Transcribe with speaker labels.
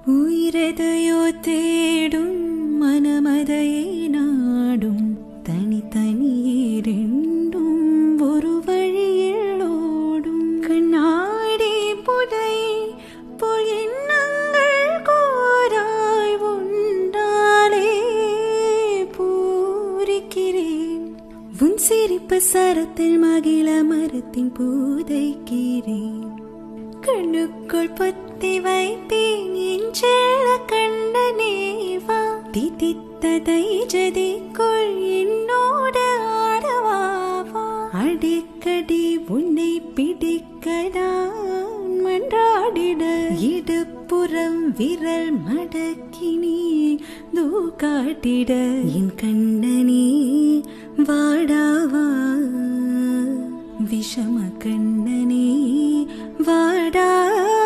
Speaker 1: உயிரெதையோ தேடும் மனமதையே நாடும் தனித்தனியே ரெண்டும் ஒரு வழியில் ஓடும் கண்ணாடி புதை போல் எண்ணங்கள் கோராய் உண்டாலே பூரிக்கிறேன் உன் சிரிப்பு சரத்தில் மகிழ மரத்தின் பூதைக்கிறேன் கண்ணுக்குள் பொத்தி வைப்பேன் என் செல்ல கண்ணனேவா திதித்ததை ஜதிக்குள் என்னோடு ஆடவாவா அடிக்கடி உன்னை பிடிக்கதான் மன்றாடிட இடுப்புறம் விரல் மடக்கினி தூ காட்டிட என் கண்ணனே வாடாவா விஷம கண்ணனே வாடா